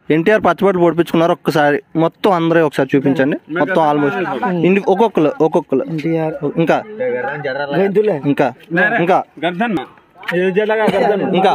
ఎన్టీఆర్ పచ్చబొట్టు పొడిపించుకున్నారు ఒక్కసారి మొత్తం అందరూ ఒకసారి చూపించండి మొత్తం ఆల్మోస్ట్ ఇండి ఒక్కొక్కరు ఒక్కొక్కరు ఇంకా ఇంకా ఇంకా ఇంకా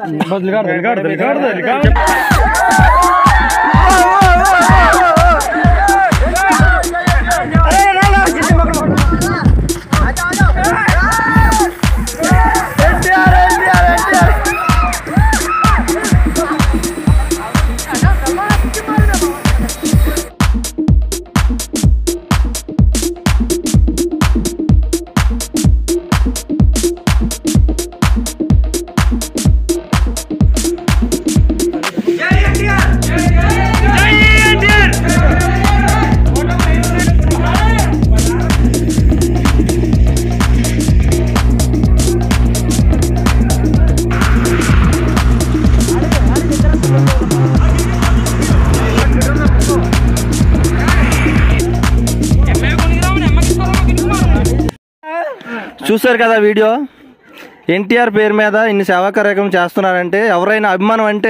చూశారు కదా వీడియో ఎన్టీఆర్ పేరు మీద ఇన్ని సేవా కార్యక్రమం చేస్తున్నారంటే ఎవరైనా అభిమానం అంటే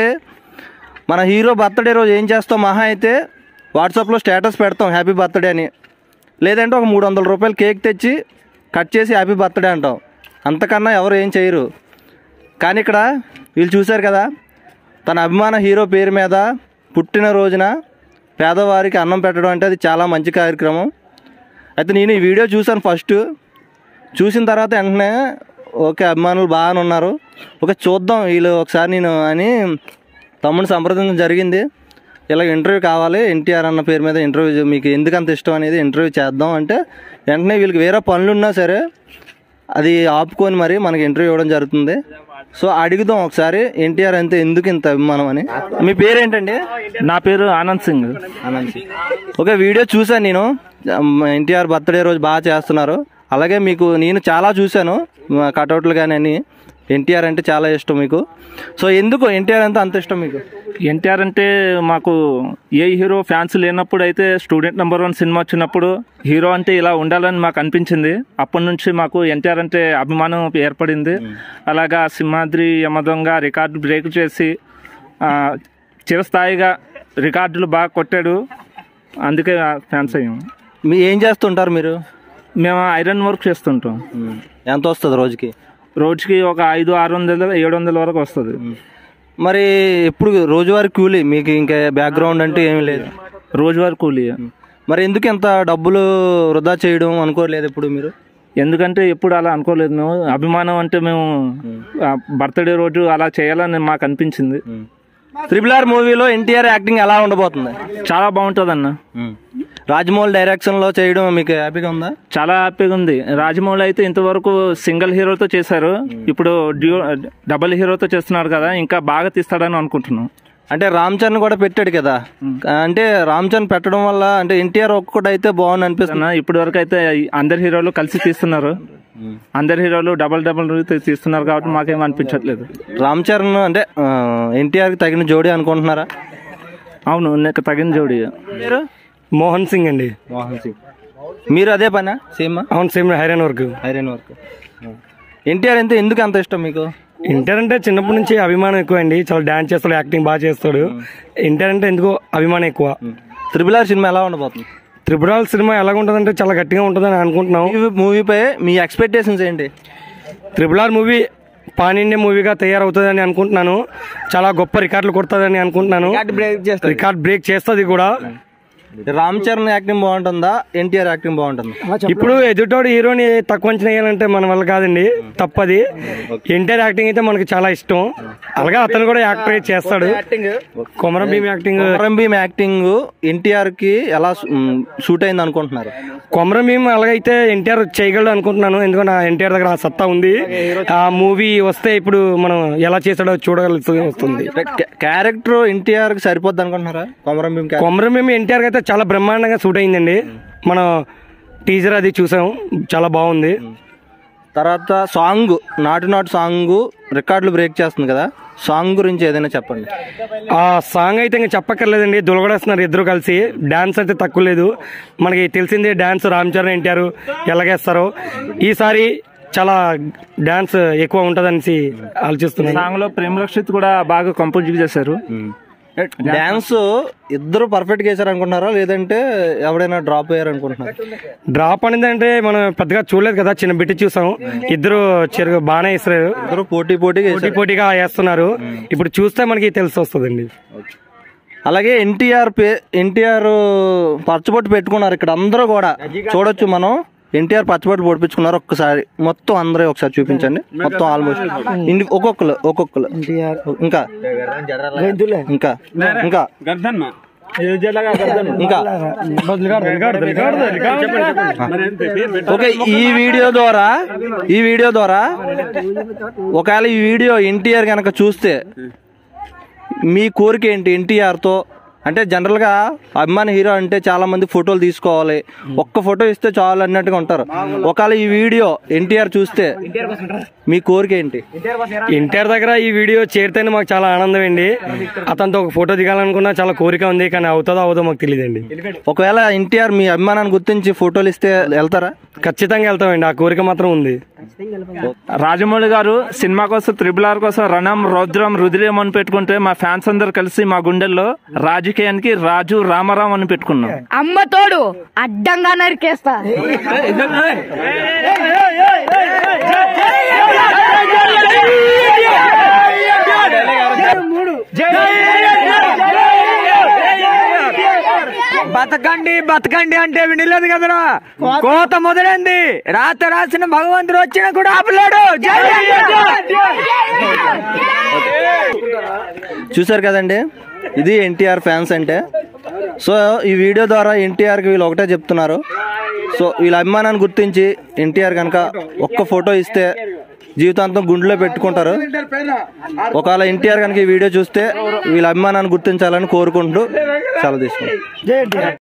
మన హీరో బర్త్డే రోజు ఏం చేస్తాం మహా అయితే వాట్సాప్లో స్టేటస్ పెడతాం హ్యాపీ బర్త్డే అని లేదంటే ఒక మూడు వందల రూపాయలు కేక్ తెచ్చి కట్ చేసి హ్యాపీ బర్త్డే అంటాం అంతకన్నా ఎవరు ఏం చేయరు కానీ ఇక్కడ వీళ్ళు చూశారు కదా తన అభిమాన హీరో పేరు మీద పుట్టిన రోజున పేదవారికి అన్నం పెట్టడం అంటే అది చాలా మంచి కార్యక్రమం అయితే నేను ఈ వీడియో చూశాను ఫస్ట్ చూసిన తర్వాత వెంటనే ఓకే అభిమానులు బాగానే ఉన్నారు ఓకే చూద్దాం వీళ్ళు ఒకసారి నేను అని తమ్ముని సంప్రదించడం జరిగింది ఇలా ఇంటర్వ్యూ కావాలి ఎన్టీఆర్ అన్న పేరు మీద ఇంటర్వ్యూ మీకు ఎందుకు అంత ఇష్టం అనేది ఇంటర్వ్యూ చేద్దాం అంటే వెంటనే వీళ్ళకి వేరే పనులు ఉన్నా సరే అది ఆపుకొని మరి మనకి ఇంటర్వ్యూ ఇవ్వడం జరుగుతుంది సో అడుగుదాం ఒకసారి ఎన్టీఆర్ అంటే ఎందుకు ఇంత అభిమానం అని మీ పేరేంటండి నా పేరు ఆనంద్ సింగ్ ఓకే వీడియో చూసాను నేను ఎన్టీఆర్ బర్త్డే రోజు బాగా చేస్తున్నారు అలాగే మీకు నేను చాలా చూశాను కటౌట్లు కానీ అని ఎన్టీఆర్ అంటే చాలా ఇష్టం మీకు సో ఎందుకు ఎన్టీఆర్ అంటే అంత ఇష్టం మీకు ఎన్టీఆర్ అంటే మాకు ఏ హీరో ఫ్యాన్స్ లేనప్పుడు అయితే స్టూడెంట్ నెంబర్ వన్ సినిమా వచ్చినప్పుడు హీరో అంటే ఇలా ఉండాలని మాకు అనిపించింది అప్పటి నుంచి మాకు ఎన్టీఆర్ అంటే అభిమానం ఏర్పడింది అలాగా సింహాద్రి యమదొంగ రికార్డు బ్రేక్ చేసి ఆ, చిరస్థాయిగా రికార్డులు బాగా కొట్టాడు అందుకే ఫ్యాన్స్ అయ్యాము మీ ఏం చేస్తుంటారు మీరు మేము ఐరన్ వర్క్ చేస్తుంటాం ఎంత వస్తుంది రోజుకి రోజుకి ఒక ఐదు ఆరు వందల ఏడు వందల వరకు వస్తుంది మరి ఎప్పుడు రోజువారీ కూలీ మీకు ఇంకా బ్యాక్గ్రౌండ్ అంటే ఏమీ లేదు రోజువారీ కూలీ మరి ఎందుకు ఇంత డబ్బులు వృధా చేయడం అనుకోలేదు ఎప్పుడు మీరు ఎందుకంటే ఎప్పుడు అలా అనుకోలేదు మేము అభిమానం అంటే మేము బర్త్డే రోజు అలా చేయాలని మాకు అనిపించింది త్రిబుల్ ఆర్ మూవీలో ఎన్టీఆర్ యాక్టింగ్ ఎలా ఉండబోతుంది చాలా బాగుంటుంది అన్న రాజమౌళి డైరెక్షన్ లో చేయడం మీకు హ్యాపీగా ఉందా చాలా హ్యాపీగా ఉంది రాజమౌళి అయితే ఇంతవరకు సింగిల్ హీరోతో చేశారు ఇప్పుడు డ్యూ డబుల్ హీరోతో చేస్తున్నారు కదా ఇంకా బాగా తీస్తాడని అనుకుంటున్నాం అంటే రామ్ చరణ్ కూడా పెట్టాడు కదా అంటే రామ్ చరణ్ పెట్టడం వల్ల అంటే ఎన్టీఆర్ ఒక్కటి అయితే బాగుంది అనిపిస్తుంది అన్న ఇప్పటి వరకు అయితే అందరు హీరోలు కలిసి తీస్తున్నారు అందరు హీరోలు డబల్ డబల్ తీస్తున్నారు కాబట్టి మాకేం అనిపించట్లేదు రామ్ చరణ్ అంటే ఎన్టీఆర్ కి తగిన జోడీ అనుకుంటున్నారా అవును నీకు తగిన జోడి మీరు మోహన్ సింగ్ అండి మోహన్ సింగ్ మీరు అదే పనా సేమ్ అవును same iron work iron work NTR అంటే ఎందుకు అంత ఇష్టం మీకు ఇంటర్ అంటే చిన్నప్పటి నుంచి అభిమానం ఎక్కువ అండి చాలా డాన్స్ చేస్తాడు యాక్టింగ్ బాగా చేస్తాడు ఇంటర్ అంటే ఎందుకో అభిమానం ఎక్కువ త్రిబుల్ ఆర్ సినిమా ఎలా ఉండబోతుంది త్రిపురాల సినిమా ఎలా ఉంటుందంటే చాలా గట్టిగా ఉంటుందని అనుకుంటున్నాం ఈ మూవీపై మీ ఎక్స్పెక్టేషన్స్ ఏంటి triple R movie pan India మూవీగా తయారవుతుందని అనుకుంటున్నాను చాలా గొప్ప రికార్డులు కొడుతుందని అనుకుంటున్నాను రికార్డ్ బ్రేక్ చేస్తుంది కూడా రామ్ చరణ్ యాక్టింగ్ బాగుంటుందా ఎన్టీఆర్ యాక్టింగ్ బాగుంటుందా ఇప్పుడు ఎదుటోడు హీరోని తక్కువ అంచనా వేయాలంటే మన వల్ల కాదండి తప్పది ఎన్టీఆర్ యాక్టింగ్ అయితే మనకి చాలా ఇష్టం అలాగే అతను కూడా యాక్టర్ చేస్తాడు Komaram Bheem acting Komaram Bheem acting NTR కి ఎలా షూట్ అయింది అనుకుంటున్నారు కొమరం భీమ్ అలాగైతే ఎన్టీఆర్ చేయగలడు అనుకుంటున్నాను ఎందుకంటే ఆ ఎన్టీఆర్ దగ్గర ఆ సత్తా ఉంది ఆ మూవీ వస్తే ఇప్పుడు మనం ఎలా చేశాడో చూడగలుగుతూ వస్తుంది క్యారెక్టర్ ఎన్టీఆర్ కి సరిపోద్ది అనుకుంటున్నారా కొమరం భీమ్ character? కొమరం భీమ్ ఎన్టీఆర్ అయితే చాలా బ్రహ్మాండంగా షూట్ అయిందండి మనం టీజర్ అది చూసాం చాలా బాగుంది తర్వాత సాంగ్ నాటు నాటు సాంగ్ రికార్డులు బ్రేక్ చేస్తుంది కదా సాంగ్ గురించి ఏదైనా చెప్పండి ఆ సాంగ్ అయితే ఇంకా చెప్పక్కర్లేదండి దులగడేస్తున్నారు ఇద్దరు కలిసి డాన్స్ అయితే తక్కువ లేదు మనకి తెలిసిందే డాన్స్ రామ్ చరణ్ ఎన్టీఆర్ ఎలాగేస్తారో ఈసారి చాలా డాన్స్ ఎక్కువ ఉంటదనేసి ఆలోచిస్తున్నాను సాంగ్ లో ప్రేమ రక్షిత్ కూడా బాగా కంపోజ్ చేశారు డాన్స్ ఇద్దరు పర్ఫెక్ట్ గా వేసారు అనుకుంటున్నారా లేదంటే ఎవడైనా డ్రాప్ అయ్యారు అనుకుంటున్నారా డ్రాప్ అనేది అంటే మనం పెద్దగా చూడలేదు కదా చిన్న బిట్టి చూసాం ఇద్దరు చెరుగు బాగానే వేస్తారు ఇద్దరు పోటీ పోటీగా పోటీ వేశారు. పోటీగా వేస్తున్నారు ఇప్పుడు చూస్తే మనకి తెలిసి వస్తుందండి అలాగే ఎన్టీఆర్ పే ఎన్టీఆర్ పచ్చబొట్టు పెట్టుకున్నారు ఇక్కడ అందరూ కూడా చూడొచ్చు మనం ఎన్టీఆర్ పచ్చబొట్టు పొడిపించుకున్నారు ఒక్కసారి మొత్తం అందరూ ఒకసారి చూపించండి మొత్తం ఆల్మోస్ట్ ఇండి ఒక్కొక్కరు ఒక్కొక్కరు ఇంకా ఇంకా ఇంకా ఇంకా ఓకే ఈ వీడియో ద్వారా ఈ వీడియో ద్వారా ఒకవేళ ఈ వీడియో ఎన్టీఆర్ కనుక చూస్తే మీ కోరిక ఏంటి ఎన్టీఆర్ తో అంటే జనరల్ గా అభిమాని హీరో అంటే చాలా మంది ఫోటోలు తీసుకోవాలి ఒక్క ఫోటో ఇస్తే చాలు అన్నట్టుగా ఉంటారు ఒకవేళ ఈ వీడియో ఎన్టీఆర్ చూస్తే మీ కోరిక ఏంటి ఎన్టీఆర్ దగ్గర ఈ వీడియో చేరితేనే మాకు చాలా ఆనందం అండి అతనితో ఒక ఫోటో దిగాలనుకున్నా చాలా కోరిక ఉంది కానీ అవుతుందో అవుదో మాకు తెలియదండి ఒకవేళ ఎన్టీఆర్ మీ అభిమానాన్ని గుర్తించి ఫోటోలు ఇస్తే వెళ్తారా ఖచ్చితంగా వెళ్తామండి ఆ కోరిక మాత్రం ఉంది రాజమౌళి గారు సినిమా కోసం త్రిబుల్ ఆర్ కోసం రణం రౌద్రం రుద్రం అని పెట్టుకుంటే మా ఫ్యాన్స్ అందరు కలిసి మా గుండెల్లో రాజకీయానికి రాజు రామారాం అని పెట్టుకున్నాం అమ్మ తోడు అడ్డంగా నరికేస్తా బతకండి బతకండి అంటే వినలేదు కదరా కోత మొదలైంది రాత రాసిన భగవంతుడు వచ్చినా కూడా ఆపలేడు జై చూసారు కదండి ఇది ఎన్టీఆర్ ఫ్యాన్స్ అంటే సో ఈ వీడియో ద్వారా ఎన్టీఆర్కి వీళ్ళు ఒకటే చెప్తున్నారు సో వీళ్ళ అభిమానాన్ని గుర్తించి ఎన్టీఆర్ కనుక ఒక్క ఫోటో ఇస్తే జీవితాంతం గుండెలో పెట్టుకుంటారు ఒకవేళ ఎన్టీఆర్ కనుక ఈ వీడియో చూస్తే వీళ్ళ అభిమానాన్ని గుర్తించాలని కోరుకుంటూ సెలవు తీసుకుంటారు